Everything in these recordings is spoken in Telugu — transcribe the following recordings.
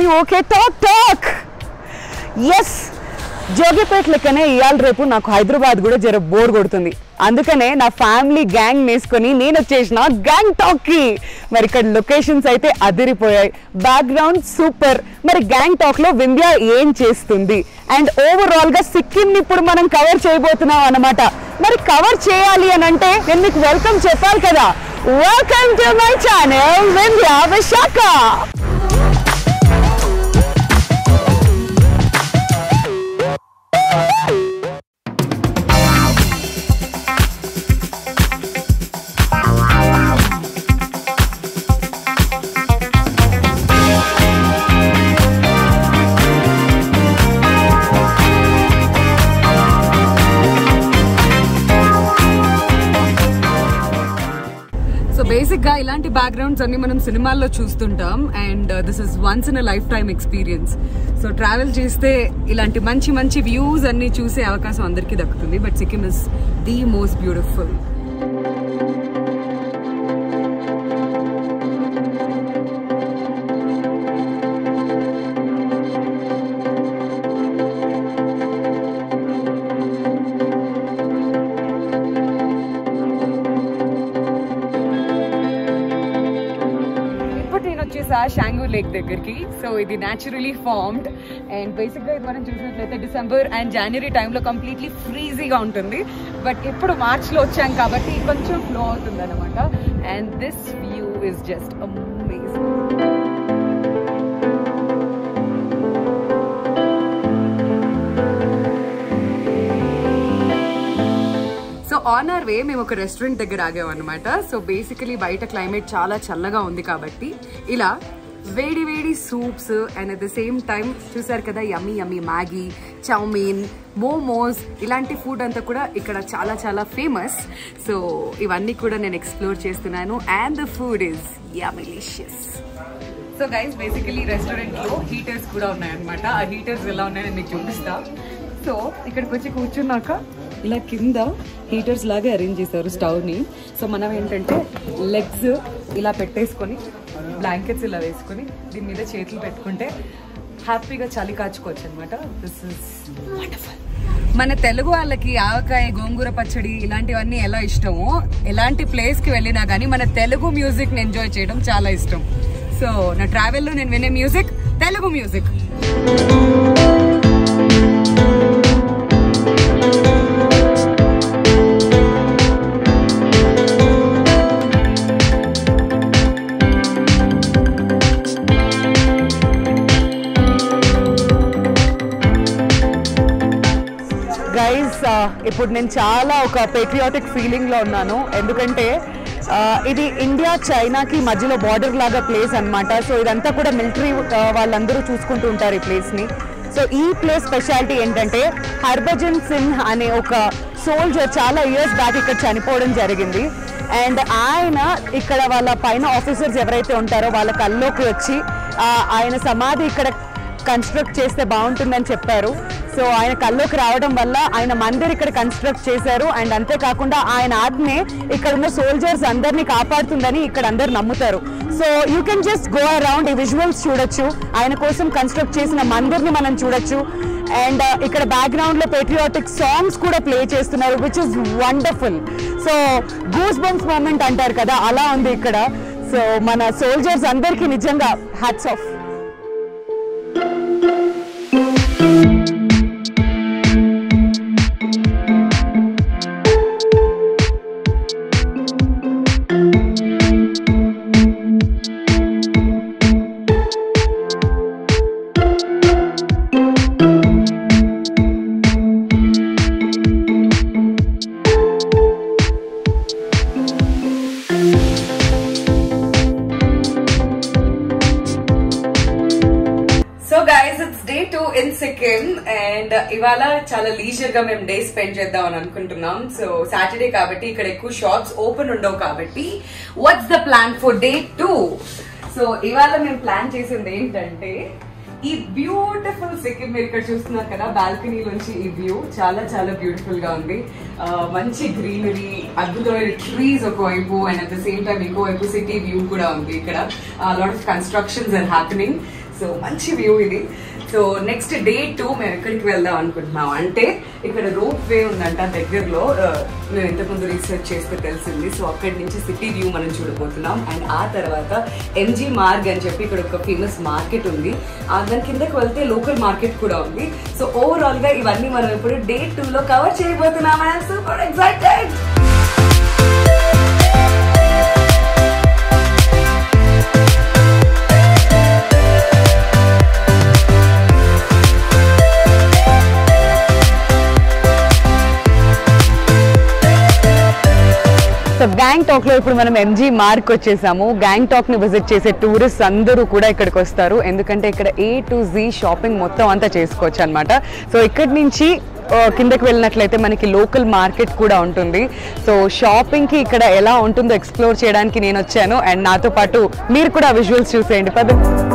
ఓకే టాక్ టాక్ ఎస్ జోగిపేట్ లెక్కనే ఇవాళ రేపు నాకు హైదరాబాద్ కూడా జర బోర్ కొడుతుంది అందుకనే నా ఫ్యామిలీ గ్యాంగ్ వేసుకొని నేను వచ్చేసిన గ్యాంగ్ టాక్ కి మరి ఇక్కడ లొకేషన్స్ అయితే అదిరిపోయాయి బ్యాక్గ్రౌండ్ సూపర్ మరి గ్యాంగ్ టాక్ లో వింధ్య ఏం చేస్తుంది అండ్ ఓవరాల్ గా సిక్కిం ని ఇప్పుడు మనం కవర్ చేయబోతున్నాం అన్నమాట మరి కవర్ చేయాలి అని అంటే నేను మీకు వెల్కమ్ చెప్పాలి కదా welcome to my channel Vindhya Vishakha so basic గా ఇలాంటి బ్యాక్గ్రౌండ్స్ అన్ని మనం సినిమాల్లో చూస్తుంటాం and this is once in a lifetime experience so travel చేస్తే ఇలాంటి మంచి మంచి వ్యూస్ అన్ని చూసే అవకాశం అందరికీ దక్కుతుంది but Sikkim is the most beautiful ఇప్పుడు నేను వచ్చేసా షాంగు లేక్ దగ్గరికి సో ఇది న్యాచురలీ ఫార్మ్డ్ అండ్ బేసిక్గా ఇది మనం చూసినట్లయితే డిసెంబర్ అండ్ జనవరి టైంలో కంప్లీట్లీ ఫ్రీజీగా ఉంటుంది బట్ ఇప్పుడు మార్చ్లో వచ్చాం కాబట్టి కొంచెం ఫ్లో అవుతుంది అనమాట and this view is just amazing so on our way మేము ఒక రెస్టారెంట్ దగ్గర ఆగాం అనమాట సో బేసికలీ బయట క్లైమేట్ చాలా చల్లగా ఉంది కాబట్టి ఇలా వేడి వేడి soups and at the same time చూసారు కదా yummy yummy Maggi chowmein momos ఇలాంటి ఫుడ్ అంతా కూడా ఇక్కడ చాలా చాలా ఫేమస్ సో ఇవన్నీ కూడా నేను ఎక్స్ప్లోర్ చేస్తున్నాను and the food is yummilicious so guys basically restaurant లో హీటర్స్ కూడా ఉన్నాయన్నమాట ఆ హీటర్స్ ఎలా ఉన్నాయని మీకు చూపిస్తా సో ఇక్కడికి వచ్చి కూర్చున్నాక ఇలా కింద హీటర్స్ లాగా అరేంజ్ చేశారు స్టవ్ ని సో మనం ఏంటంటే లెగ్స్ ఇలా పెట్టేసుకొని బ్లాంకెట్స్ ఇలా వేసుకొని దీని మీద చేతులు పెట్టుకుంటే హ్యాపీగా చలి కాచుకోవచ్చు అనమాట దిస్ ఇస్ వండర్ఫుల్ మన తెలుగు వాళ్ళకి ఆవకాయ గోంగూర పచ్చడి ఇలాంటివన్నీ ఎలా ఇష్టమో ఎలాంటి ప్లేస్ కి వెళ్ళినా కానీ మన తెలుగు మ్యూజిక్ ని ఎంజాయ్ చేయడం చాలా ఇష్టం సో నా ట్రావెల్లో నేను వినే మ్యూజిక్ తెలుగు మ్యూజిక్ గైస్ ఇప్పుడు నేను చాలా ఒక పేట్రియాటిక్ ఫీలింగ్ లో ఉన్నాను ఎందుకంటే ఆ, ఇది ఇండియా చైనాకి మధ్యలో బార్డర్ లాగా ప్లేస్ అన్నమాట సో ఇదంతా కూడా మిలిటరీ వాళ్ళందరూ చూసుకుంటూ ఉంటారు ఈ ప్లేస్ ని సో ఈ ప్లేస్ స్పెషాలిటీ ఏంటంటే హర్భజన్ సింగ్ అనే ఒక సోల్జర్ చాలా ఇయర్స్ బ్యాక్ ఇక్కడ చనిపోవడం జరిగింది అండ్ ఆయన ఇక్కడ వాళ్ళ పైన ఆఫీసర్స్ ఎవరైతే ఉంటారో వాళ్ళ కల్లోకి వచ్చి ఆ, ఆయన సమాధి ఇక్కడ కన్స్ట్రక్ట్ చేస్తే బాగుంటుందని చెప్పారు సో ఆయన కల్లోకి రావడం వల్ల ఆయన మందిర్ ఇక్కడ కన్స్ట్రక్ట్ చేశారు అండ్ అంతేకాకుండా ఆయన ఆజ్ఞే ఇక్కడ ఉన్న సోల్జర్స్ అందరినీ కాపాడుతుందని ఇక్కడ అందరు నమ్ముతారు so you can just go around ఈ విజువల్స్ చూడొచ్చు ఆయన కోసం కన్స్ట్రక్ట్ చేసిన మందిర్ని మనం చూడొచ్చు అండ్ ఇక్కడ బ్యాక్గ్రౌండ్ లో పేట్రియాటిక్ సాంగ్స్ కూడా ప్లే చేస్తున్నారు which is wonderful so goose bumps moment అంటారు కదా అలా ఉంది ఇక్కడ సో మన సోల్జర్స్ అందరికీ నిజంగా hats off so guys it's day two in Sikkim and ఇవాళ చాలా లీజర్ గా మేము డే స్పెండ్ చేద్దాం అని అనుకుంటున్నాం సో సాటర్డే కాబట్టి ఇక్కడ ఎక్కువ షాప్స్ ఓపెన్ ఉండవు కాబట్టి what's the plan for day two so ఇవాళ మేము ప్లాన్ చేసింది ఏంటంటే ఈ బ్యూటిఫుల్ సిక్కిం మీరు ఇక్కడ చూస్తున్నారు కదా బాల్కనీ నుంచి ఈ వ్యూ చాలా చాలా బ్యూటిఫుల్ గా ఉంది ఆ, మంచి గ్రీనరీ అద్భుతమైన ట్రీస్ ఒకవైపు and at the same time ఇంకోవైపు సిటీ వ్యూ కూడా ఉంది ఇక్కడ lot of constructions are happening so మంచి వ్యూ ఇది సో నెక్స్ట్ డే టూ మేము ఎక్కడికి వెళ్దాం అనుకుంటున్నాం అంటే ఇక్కడ రోప్ వే ఉందంట దగ్గరలో ఆ, మేము ఇంతకుముందు రీసెర్చ్ చేస్తే తెలిసింది సో అక్కడి నుంచి సిటీ వ్యూ మనం చూడబోతున్నాం అండ్ ఆ తర్వాత ఎంజీ మార్గ్ అని చెప్పి ఇక్కడ ఒక ఫేమస్ మార్కెట్ ఉంది ఆ దాని కిందకి వెళ్తే లోకల్ మార్కెట్ కూడా ఉంది సో ఓవరాల్ గా ఇవన్నీ మనం ఇప్పుడు డే టూ లో కవర్ చేయబోతున్నాం I'm super excited so Gangtok లో ఇప్పుడు మనం ఎంజీ మార్క్ వచ్చేసాము గ్యాంగ్టాక్ ని విజిట్ చేసే టూరిస్ట్ అందరూ కూడా ఇక్కడికి వస్తారు ఎందుకంటే ఇక్కడ ఏ టు జీ షాపింగ్ మొత్తం అంతా చేసుకోవచ్చు అనమాట సో ఇక్కడి నుంచి ఆ, కిందకి వెళ్ళినట్లయితే మనకి లోకల్ మార్కెట్ కూడా ఉంటుంది సో షాపింగ్ కి ఇక్కడ ఎలా ఉంటుందో ఎక్స్ప్లోర్ చేయడానికి నేను వచ్చాను అండ్ నాతో పాటు మీరు కూడా విజువల్స్ చూసేయండి పద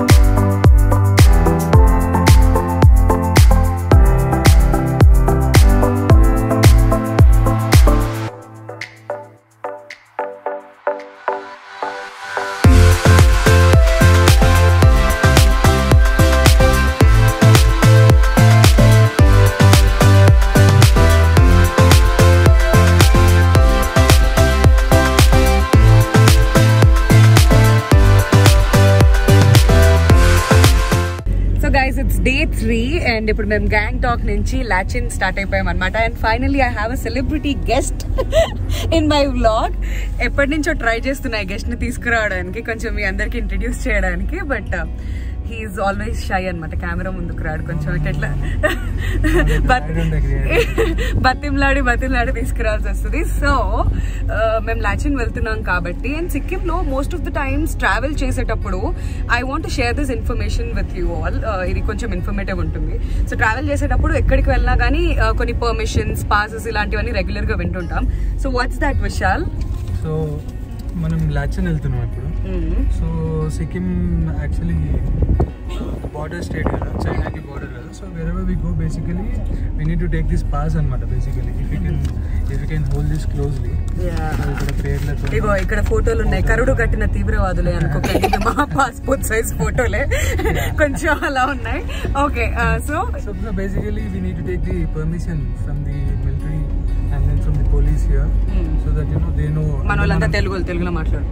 so guys it's day three and ఇప్పుడు మేము గ్యాంగ్ టాక్ నుంచి లాచిన్ స్టార్ట్ అయిపోయాం అనమాట and finally I have a celebrity guest in my vlog ఎప్పటి నుంచో ట్రై చేస్తున్నా గెస్ట్ ని తీసుకురావడానికి కొంచెం మీ అందరికి ఇంట్రడ్యూస్ చేయడానికి బట్ హీఈస్ ఆల్వేస్ షై అనమాట కెమెరా ముందుకు రాడు కొంచెం ఇట్లా బత్- బతిమ్లాడి బతిమ్లాడి తీసుకురావాల్సి వస్తుంది సో మేము లాచిన్ వెళ్తున్నాం కాబట్టి అండ్ సిక్కిం లో most of the times travel చేసేటప్పుడు I want share this information with you all ఇది కొంచెం ఇన్ఫర్మేటివ్ ఉంటుంది సో ట్రావెల్ చేసేటప్పుడు ఎక్కడికి వెళ్ళినా కానీ uh, కొన్ని పర్మిషన్స్ పాసెస్ ఇలాంటివన్నీ రెగ్యులర్ గా వింటుంటాం so what's that Vishal so మనం లాచన్ వెళ్తున్నాం ఇప్పుడు so Sikkim actually border state కదా చైనాకి బార్డర్ కదా so wherever we go basically we need to take this pass అనమాట basically if you can if you can hold this closely ఇక్కడ పేర్లతో ఇగో ఇక్కడ ఫోటోలు ఉన్నాయి కరుడు కట్టిన తీవ్రవాదులే అనుకోకండి ఇవి మా పాస్పోర్ట్ సైజ్ ఫోటోలే కొంచెం అలా ఉన్నాయి okay so So, so basically, we need to take the permission from the military and then from the police here, so that you know they know. మన వాళ్ళంతా తెలుగు తెలుగులో మాట్లాడు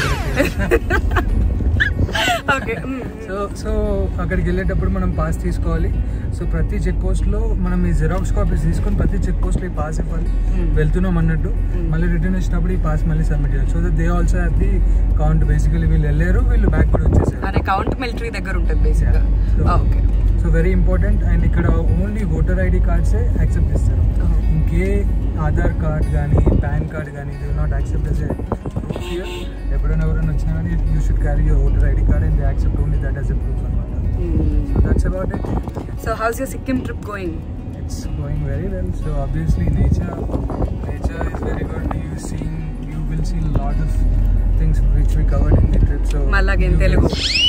ఓకే సో సో అక్కడికి వెళ్ళేటప్పుడు మనం పాస్ తీసుకోవాలి సో ప్రతి చెక్ పోస్ట్ లో మనం ఈ జెరాక్స్ కాపీస్ తీసుకొని ప్రతి చెక్ పోస్ట్ లో ఈ పాస్ ఇవ్వాలి వెళ్తున్నాం అన్నట్టు మళ్ళీ రిటర్న్ వచ్చినప్పుడు ఈ పాస్ మళ్ళీ సబ్మిట్ చేయాలి so that they also have the count basically వీళ్ళు వెళ్ళారు వీళ్ళు బ్యాక్ కూడా వచ్చేసారు అనే కౌంట్ మిలిటరీ దగ్గర ఉంటుంది బేసిక్ గా okay so very important and ఇక్కడ ఓన్లీ ఓటర్ ఐడి కార్డ్సే యాక్సెప్ట్ ఇస్తారు ఇంకే ఆధార్ కార్డ్ కానీ పాన్ కార్డ్ కానీ ఇది not accept as proof here ఎప్పుడైనా ఎవరైనా వచ్చినా కానీ you should carry your voter ID card and they accept only that as a proof అనమాట so that's about it so how's your Sikkim trip going it's going very well so obviously nature nature is very good you seeing you will see lot of things which we covered in the trip so మళ్ళాగా in తెలుగు.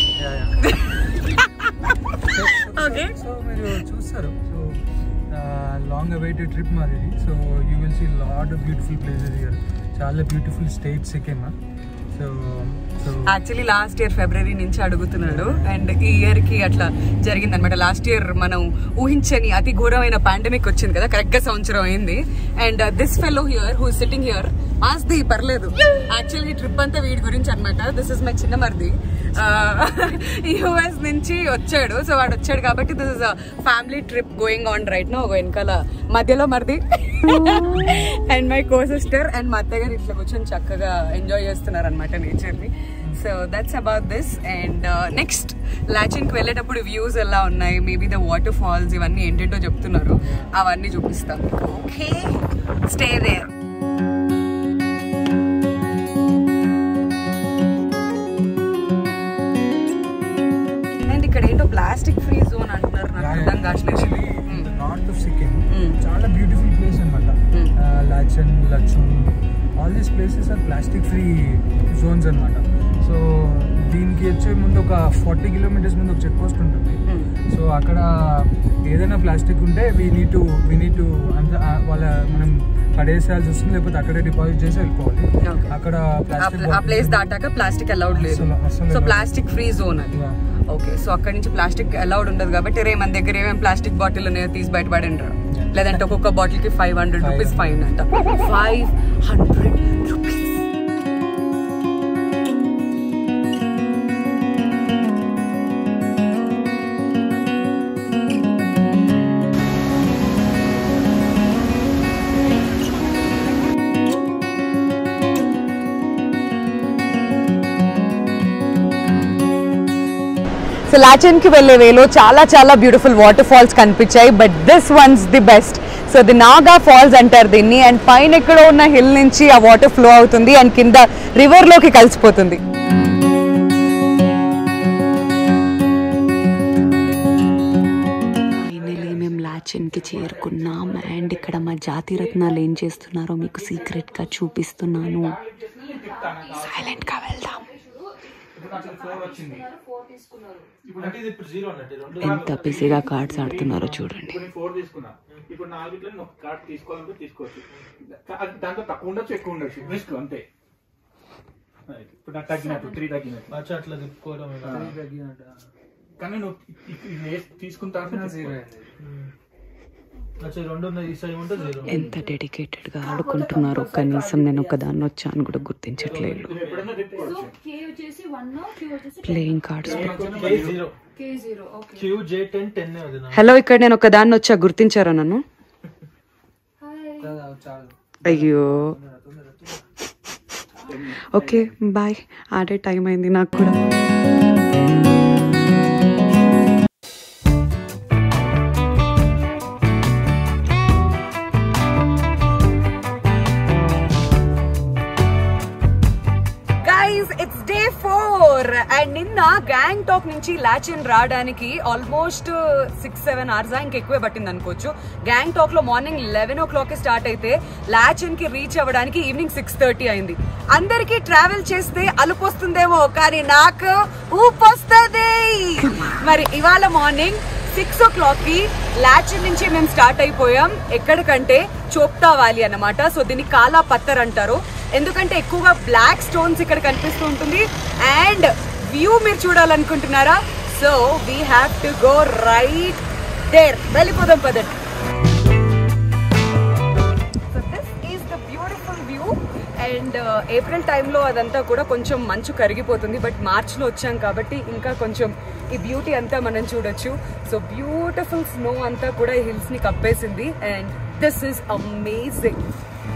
ఓకే సో మీరు చూస్తారు సో లాంగ్ అవైటెడ్ ట్రిప్ మాది so you will see lot of beautiful places here చాలా beautiful state Sikkim so so actually last year February నుంచి అడుగుతున్నాడు అండ్ ఈ ఇయర్ కి అట్లా జరిగింది అనమాట లాస్ట్ ఇయర్ మనం ఊహించని అతి ఘోరమైన పాండమిక్ వచ్చింది కదా కరెక్ట్ గా సంవత్సరం అయింది and this fellow here who sitting here ఆస్ది పర్లేదు యాక్చువల్లీ ఈ ట్రిప్ అంతా వీడి గురించి అనమాట దిస్ ఇస్ మై చిన్న మరిది యుఎస్ నుంచి వచ్చాడు సో వాడు వచ్చాడు కాబట్టి this is family trip going on right no ఒక వెనకాల మధ్యలో మరిది and my co sister and మా అత్తయ్య గారు ఇట్లా కూర్చొని చక్కగా ఎంజాయ్ చేస్తున్నారు అనమాట నేచర్ని so that's about this and next లాచిన్కి వెళ్ళేటప్పుడు వ్యూస్ ఎలా ఉన్నాయి మేబీ ద వాటర్ ఫాల్స్ ఇవన్నీ ఏంటంటో చెప్తున్నారు అవన్నీ చూపిస్తాం ఓకే స్టే దేర్ అండ్ ఇక్కడ ఏంటో ప్లాస్టిక్ ఫ్రీ జోన్ అంటున్నారు నాకు అర్థం కావట్లేదు మ్మ్. North of Sikkim Mm. చాలా బ్యూటిఫుల్ ప్లేస్ అనమాట Mm. Lachen Lachung all these places are plastic free zones అనమాట సో దీనికి వచ్చే ముందు ఒక ఫార్టీ కిలోమీటర్స్ ముందు ఒక చెక్ పోస్ట్ ఉంటుంది మ్మ్. సో అక్కడ ఏదైనా ప్లాస్టిక్ ఉంటే we need to we need to అంత ఆ వాళ్ళ మనం పడేసేయాల్సి వస్తుంది లేకపోతే అక్కడే డిపాజిట్ చేసి వెళ్ళిపోవాలి Okay. అక్కడ ఆ ప్లాస్టిక్ ప్ల- ఆ ప్లేస్ దాటాక ప్లాస్టిక్ అలౌడ్ లేదు అసలు- అసలు so allowed. Plastic free zone అది ఓకే సో అక్కడి నుంచి ప్లాస్టిక్ అలౌడ్ ఉండదు కాబట్టి రే మన దగ్గర ఏమేమి ప్లాస్టిక్ బాటిల్ ఉన్నాయో తీసి బయటపడిండ్రు లేదంటే ఒక్కొక్క బాటిల్ కి ఫైవ్ హండ్రెడ్ రూపీస్ ఫైన్ అంట five hundred rupees so Lachen కి వెళ్ళే వేలో చాలా చాలా బ్యూటిఫుల్ వాటర్ ఫాల్స్ కనిపించాయి but this one's the best so the Naga falls అంటారు దీన్ని అండ్ పైన ఎక్కడో ఉన్న హిల్ నుంచి ఆ వాటర్ ఫ్లో అవుతుంది అండ్ కింద రివర్ లోకి కలిసిపోతుంది ఫైనలీ మేము లాచెన్కి చేరుకున్నాం అండ్ ఇక్కడ మా జాతి రత్నాలు ఏం చేస్తున్నారో మీకు సీక్రెట్గా చూపిస్తున్నాను సైలెంట్గా వెళ్దాం అంటే ఇది ఇప్పుడు జీరో అన్నట్టు రెండు ఎంత బిజీగా కార్డ్స్ ఆడుతున్నారో చూడండి ఇప్పుడు నేను ఫోర్ తీసుకున్నా ఇప్పుడు నాలుగిట్లో నేను ఒక కార్డ్ తీసుకోవాలంటే తీసుకోవచ్చు అది దాంట్లో తక్కువ ఉండొచ్చు ఎక్కువ ఉండొచ్చు రిస్క్ అంతే అది. ఇప్పుడు నాకు తగ్గినట్టు త్రీ తగ్గినట్టు మచ్చ అట్లా తిప్పుకోవడం ఇలా. కానీ నువ్వు ఇ- ఇది వేసి తీసుకున్న తర్వాత జీరో అయింది. మచ్చ ఈ రెండు ఉన్నాయి ఈ సైడ్ ఉంటే జీరో ఎంత డెడికేటెడ్గా ఆడుకుంటున్నారో కనీసం నేను ఒక దాన్ని వచ్చాను కూడా గుర్తించట్లేదు నువ్వు ఎప్పుడైనా తిప్పుకోవచ్చు playing cards K zero Q J ten ten అది నా హలో ఇక్కడ నేను ఒక దాన్ని వచ్చా గుర్తించారా నన్ను చాలు అయ్యో ఓకే బాయ్ ఆడే టైం అయింది నాకు కూడా guys it's day four and నిన్న గ్యాంగ్ టాక్ నుంచి లాచిన్ రావడానికి ఆల్మోస్ట్ సిక్స్ సెవెన్ అవర్స్ ఇంకెక్కువే పట్టింది అనుకోవచ్చు గ్యాంగ్ టాక్ లో morning eleven o'clock start అయితే లాచిన్ కి రీచ్ అవ్వడానికి ఈవినింగ్ సిక్స్ థర్టీ అయింది అందరికి ట్రావెల్ చేస్తే అలుపు వస్తుందేమో కానీ నాకు ఊపు వస్తుంది మరి ఇవాళ మార్నింగ్ సిక్స్ ఓ క్లాక్ కి లాచిన్ నుంచి మేము స్టార్ట్ అయిపోయాం ఎక్కడికంటే చోప్తా వ్యాలీ అన్నమాట సో దీన్ని కాలా పత్తర్ అంటారు ఎందుకంటే ఎక్కువగా బ్లాక్ స్టోన్స్ ఇక్కడ కనిపిస్తూ ఉంటుంది అండ్ వ్యూ మీరు చూడాలనుకుంటున్నారా so we have to go right there వెళ్ళిపోదాం పదండి so this is the beautiful view and April టైంలో అదంతా కూడా కొంచెం మంచు కరిగిపోతుంది బట్ మార్చ్లో వచ్చాం కాబట్టి ఇంకా కొంచెం ఈ బ్యూటీ అంతా మనం చూడొచ్చు సో బ్యూటిఫుల్ స్నో అంతా కూడా ఈ హిల్స్ని కప్పేసింది and this is amazing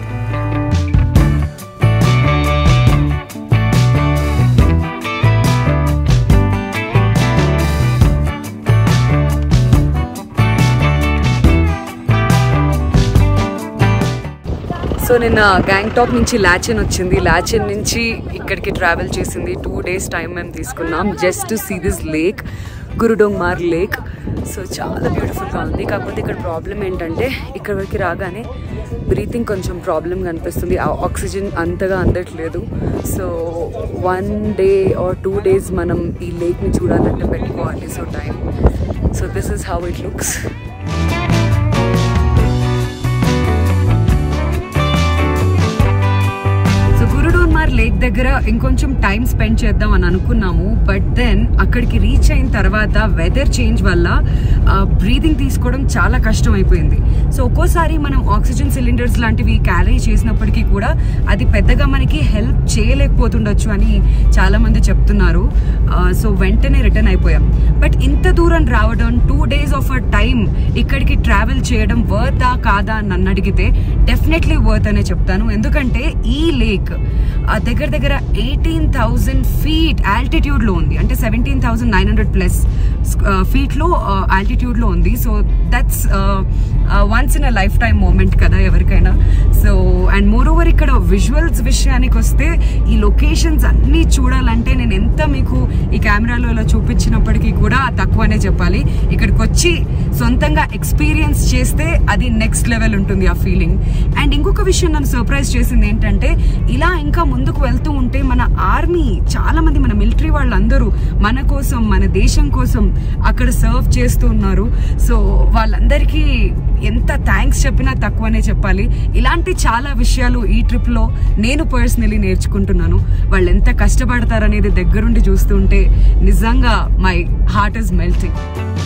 so నిన్న గ్యాంగ్టాక్ నుంచి లాచెన్ వచ్చింది లాచెన్ నుంచి ఇక్కడికి ట్రావెల్ చేసింది టూ డేస్ టైం మేము తీసుకున్నాం just to see this lake Gurudongmar lake so చాలా బ్యూటిఫుల్గా ఉంది కాకపోతే ఇక్కడ ప్రాబ్లం ఏంటంటే ఇక్కడ వరకు రాగానే బ్రీతింగ్ కొంచెం ప్రాబ్లం కనిపిస్తుంది ఆ ఆక్సిజన్ అంతగా అందట్లేదు so one day or two days మనం ఈ లేక్ని చూడాలంటే పెట్టుకోవాలి so time so this is how it looks so Gurudongmar lake దగ్గర ఇంకొంచెం టైం స్పెండ్ చేద్దాం అని అనుకున్నాము బట్ దెన్ అక్కడికి రీచ్ అయిన తర్వాత వెదర్ చేంజ్ వల్ల బ్రీదింగ్ తీసుకోవడం చాలా కష్టం అయిపోయింది సో ఒక్కోసారి మనం ఆక్సిజన్ సిలిండర్స్ లాంటివి క్యారీ చేసినప్పటికీ కూడా అది పెద్దగా మనకి హెల్ప్ చేయలేకపోతుండొచ్చు అని చాలా మంది చెప్తున్నారు సో వెంటనే రిటర్న్ అయిపోయాం బట్ ఇంత దూరం రావడం two days of a time ఇక్కడికి ట్రావెల్ చేయడం వర్తా కాదా అని నన్ను అడిగితే డెఫినెట్లీ వర్త్ అనే చెప్తాను ఎందుకంటే ఈ లేక్ దగ్గర దగ్గర ఎయిటీన్ థౌజండ్ ఫీట్ ఆల్టిట్యూడ్ లో ఉంది అంటే seventeen thousand nine hundred plus feet లో ఆల్టిట్యూడ్ లో ఉంది so that's once in a lifetime moment కదా ఎవరికైనా సో అండ్ మోర్ ఓవర్ ఇక్కడ విజువల్స్ విషయానికి వస్తే ఈ లొకేషన్స్ అన్నీ చూడాలంటే నేను ఎంత మీకు ఈ కెమెరాలో ఇలా చూపించినప్పటికీ కూడా తక్కువనే చెప్పాలి ఇక్కడికి వచ్చి సొంతంగా ఎక్స్పీరియన్స్ చేస్తే అది నెక్స్ట్ లెవెల్ ఉంటుంది ఆ ఫీలింగ్ అండ్ ఇంకొక విషయం నన్ను సర్ప్రైజ్ చేసింది ఏంటంటే ఇలా ఇంకా ముందుకు వెళ్తూ ఉంటే మన ఆర్మీ చాలా మంది మన మిలిటరీ వాళ్ళందరూ మన కోసం మన దేశం కోసం అక్కడ సర్వ్ చేస్తూ ఉన్నారు సో వాళ్ళందరికీ ఎంత థ్యాంక్స్ చెప్పినా తక్కువనే చెప్పాలి ఇలాంటి చాలా విషయాలు ఈ ట్రిప్ లో నేను పర్సనలీ నేర్చుకుంటున్నాను వాళ్ళు ఎంత కష్టపడతారనేది దగ్గరుండి చూస్తుంటే నిజంగా my heart is melting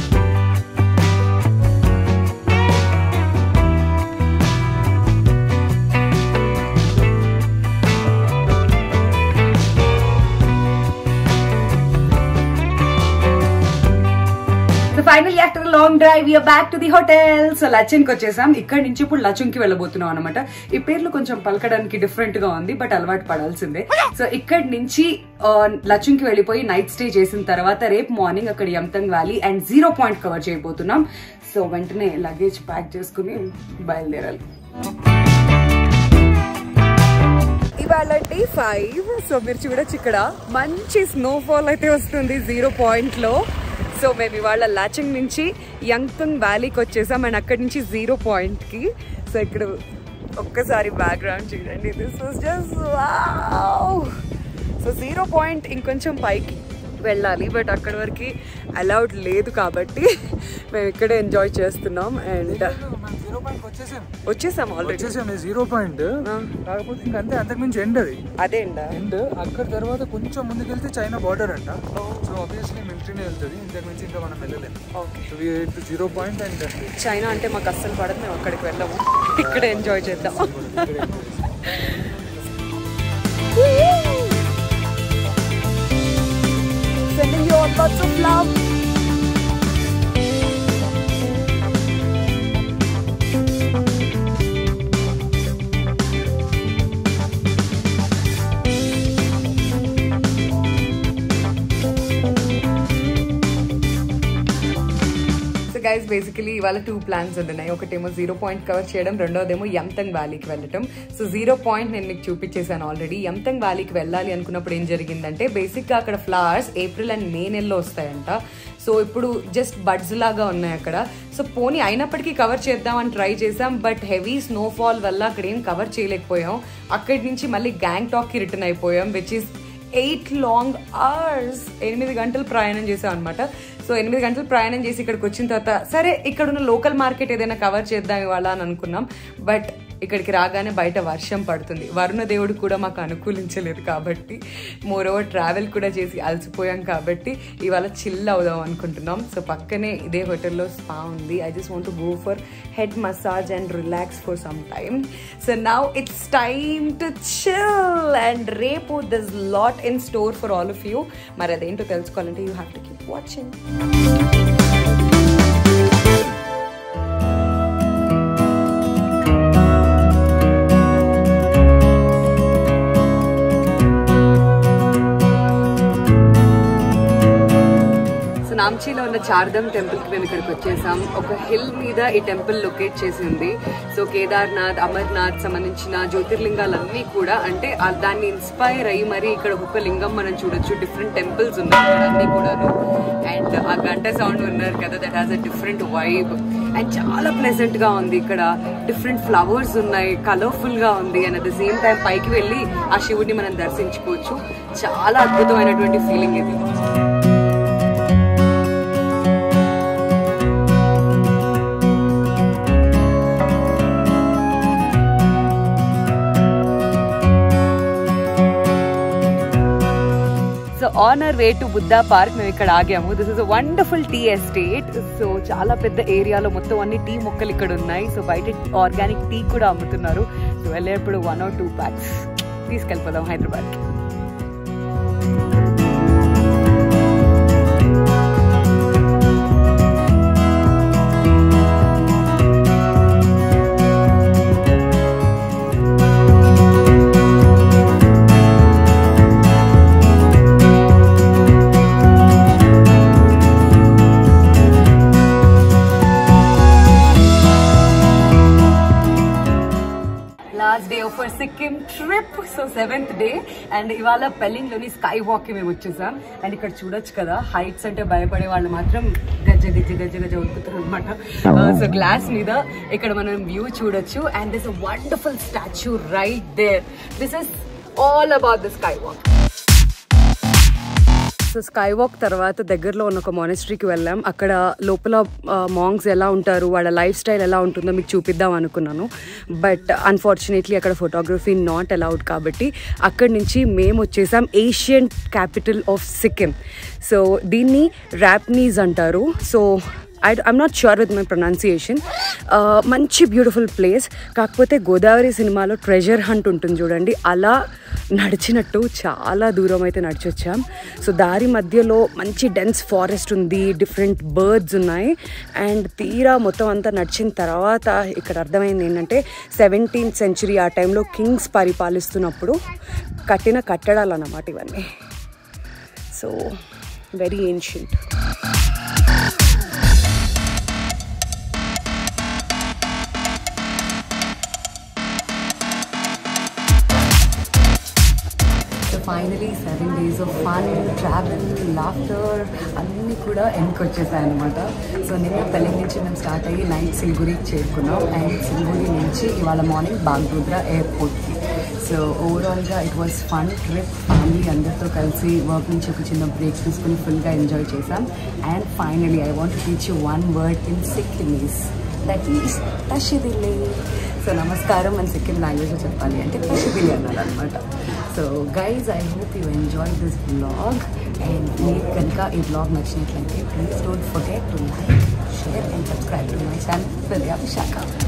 so finally after long drive you're back to the hotel so Lachen కి వచ్చేసాం ఇక్కడ నుంచి ఇప్పుడు లచన్ కి వెళ్ళబోతున్నాం అనమాట ఈ పేర్లు కొంచెం పలకడానికి డిఫరెంట్ గా ఉంది బట్ అలవాటు పడాల్సిందే సో ఇక్కడ నుంచి లచన్ కి వెళ్ళిపోయి నైట్ స్టే చేసిన తర్వాత రేపు మార్నింగ్ అక్కడ Yumthang valley and zero point cover చేయబోతున్నాం సో వెంటనే లగేజ్ ప్యాక్ చేసుకుని బయలుదేరాలి ఇవాళ డే ఫైవ్ సో మీరు చూడొచ్చు ఇక్కడ మంచి స్నోఫాల్ అయితే వస్తుంది జీరో పాయింట్ లో సో మేము ఇవాళ లాచింగ్ నుంచి యంగ్తంగ్ వ్యాలీకి వచ్చేసాం అండ్ అక్కడి నుంచి జీరో పాయింట్ కి సో ఇక్కడ ఒక్కసారి బ్యాక్గ్రౌండ్ చూడండి this was just so zero point ఇంకొంచెం పైకి వెళ్ళాలి బట్ అక్కడి వరకు అలౌడ్ లేదు కాబట్టి మేము ఇక్కడే ఎంజాయ్ చేస్తున్నాం అండ్ జీరో పాయింట్ వచ్చేసాం వచ్చేసాం ఆల్రెడీ వచ్చేసాం జీరో పాయింట్ కాకపోతే ఇంకా అంతే అంతకుమించి ఎండ్ అది అదే అండా అండ్ అక్కడ తర్వాత కొంచెం ముందుకెళ్తే చైనా బార్డర్ అంట సో ఆబ్వియస్లీ మిలిటరీనే వెళ్తుంది ఇంతకు మించి ఇంకా మనం వెళ్ళలేము okay so zero point and China అంటే మాకు అస్సలు పడదు మేము అక్కడికి వెళ్ళము ఇక్కడ ఎంజాయ్ చేద్దాం Sending you all lots of love. So guys basically ఇవాళ టూ ప్లాన్స్ ఉన్నాయి ఒకటేమో జీరో పాయింట్ కవర్ చేయడం రెండోదేమో యమ్తంగ్ వ్యాలీకి వెళ్ళటం సో జీరో పాయింట్ నేను మీకు చూపించేశాను ఆల్రెడీ యమ్తంగ్ వ్యాలీకి వెళ్ళాలి అనుకున్నప్పుడు ఏం జరిగిందంటే బేసిక్గా అక్కడ ఫ్లవర్స్ ఏప్రిల్ అండ్ మే నెలలో వస్తాయంట సో ఇప్పుడు జస్ట్ బడ్స్ లాగా ఉన్నాయి అక్కడ సో పోనీ అయినప్పటికీ కవర్ చేద్దామని ట్రై చేసాం బట్ హెవీ స్నోఫాల్ వల్ల అక్కడ ఏం కవర్ చేయలేకపోయాం అక్కడి నుంచి మళ్ళీ గ్యాంగ్టాక్కి రిటర్న్ అయిపోయాం which is eight long hours ఎనిమిది గంటలు ప్రయాణం చేసాం అనమాట సో ఎనిమిది గంటలు ప్రయాణం చేసి ఇక్కడికి వచ్చిన తర్వాత సరే ఇక్కడ ఉన్న లోకల్ మార్కెట్ ఏదైనా కవర్ చేద్దాం ఇవాళ అని అనుకున్నాం బట్ ఇక్కడికి రాగానే బయట వర్షం పడుతుంది వరుణ దేవుడు కూడా మాకు అనుకూలించలేదు కాబట్టి మోర్ ఓవర్ ట్రావెల్ కూడా చేసి అలసిపోయాం కాబట్టి ఇవాళ చిల్ అవుదాం అనుకుంటున్నాం సో పక్కనే ఇదే హోటల్లో స్పా ఉంది I just want go for head massage and relax for some time so now it's time to chill and రేపు this lot in store for all of you మరి అదేంటో తెలుసుకోవాలంటే you have to keep watching so నామ్చీలో ఉన్న చార్ధమ్ టెంపుల్ కి మేము ఇక్కడికి వచ్చేసాం ఒక హిల్ మీద ఈ టెంపుల్ లొకేట్ చేసి ఉంది సో కేదార్నాథ్ అమర్నాథ్ సంబంధించిన జ్యోతిర్లింగాలన్నీ కూడా అంటే ఆ దాన్ని ఇన్స్పైర్ అయ్యి మరి ఇక్కడ ఒక్కొక్క లింగం మనం చూడొచ్చు డిఫరెంట్ టెంపుల్స్ ఉన్నాయి ఇక్కడ అన్ని కూడాను అండ్ ఆ గంట సౌండ్ ఉన్నారు కదా that has a different vibe and చాలా ప్లెజెంట్ గా ఉంది ఇక్కడ డిఫరెంట్ ఫ్లవర్స్ ఉన్నాయి కలర్ఫుల్ గా ఉంది and at the same time పైకి వెళ్ళి ఆ శివుడిని మనం దర్శించుకోవచ్చు చాలా అద్భుతమైనటువంటి ఫీలింగ్ ఇది so on our way to Buddha park మేము ఇక్కడ ఆగాము this is wonderful tea estate so చాలా పెద్ద ఏరియాలో మొత్తం అన్ని టీ మొక్కలు ఇక్కడ ఉన్నాయి సో బయట ఆర్గానిక్ టీ కూడా అమ్ముతున్నారు సో వెళ్ళేటప్పుడు వన్ ఆర్ టూ ప్యాక్స్ తీసుకెళ్ళిపోదాం హైదరాబాద్కి last day of Sikkim trip so seventh day and ఇవాళ పెల్లింగ్ లోని స్కై వాక్ కి మేము వచ్చేసాం అండ్ ఇక్కడ చూడొచ్చు కదా హైట్స్ అంటే భయపడే వాళ్ళు మాత్రం గజ్జ గజ్జ గజ్జ గజ్జ ఉడుకుతారు అనమాట సో గ్లాస్ మీద ఇక్కడ మనం వ్యూ చూడొచ్చు and this wonderful statue right there this is all about the sky walk so sky walk తర్వాత దగ్గరలో ఉన్న ఒక మానిస్ట్రీకి వెళ్ళాం అక్కడ లోపల మాంగ్స్ ఎలా ఉంటారు వాళ్ళ లైఫ్ స్టైల్ ఎలా ఉంటుందో మీకు చూపిద్దాం అనుకున్నాను బట్ అన్ఫార్చునేట్లీ అక్కడ ఫోటోగ్రఫీ నాట్ అలౌడ్ కాబట్టి అక్కడి నుంచి మేము వచ్చేసాం ancient capital of Sikkim so దీన్ని ర్యాప్నీస్ అంటారు so I I'm not sure with my pronunciation మంచి బ్యూటిఫుల్ ప్లేస్ కాకపోతే గోదావరి సినిమాలో ట్రెజర్ హంట్ ఉంటుంది చూడండి అలా నడిచినట్టు చాలా దూరం అయితే నడిచొచ్చాం సో దారి మధ్యలో మంచి డెన్స్ ఫారెస్ట్ ఉంది డిఫరెంట్ బర్డ్స్ ఉన్నాయి అండ్ తీరా మొత్తం అంతా నడిచిన తర్వాత ఇక్కడ అర్థమైంది ఏంటంటే సెవెంటీన్త్ సెంచురీ ఆ టైంలో కింగ్స్ పరిపాలిస్తున్నప్పుడు కట్టిన కట్టడాలు అన్నమాట ఇవన్నీ so very ancient so finally seven days of fun travel laughter అన్నీ కూడా ఎండ్కి వచ్చేసాయి అనమాట సో నిన్న పెళ్ళి నుంచి మేము స్టార్ట్ అయ్యి నైట్ సిల్గురికి చేరుకున్నాం అండ్ సిల్గురి నుంచి ఇవాళ మార్నింగ్ బాగ్డోగ్రా ఎయిర్పోర్ట్కి సో ఓవరాల్గా it was fun trip family అందరితో కలిసి వర్క్ నుంచి ఒక చిన్న బ్రేక్ తీసుకుని ఫుల్గా ఎంజాయ్ చేసాం and finally I want teach you one word in Sikkimese that is తషిదిల్లే సో నమస్కారం అని సిక్కిం లాంగ్వేజ్లో చెప్పాలి అంటే తషిదిల్లే అన్నారు అనమాట so guys I hope you enjoy this blog and మీకు కనుక ఈ బ్లాగ్ నచ్చినట్లయితే please don't forget to like share and subscribe to my channel Vidya Visakha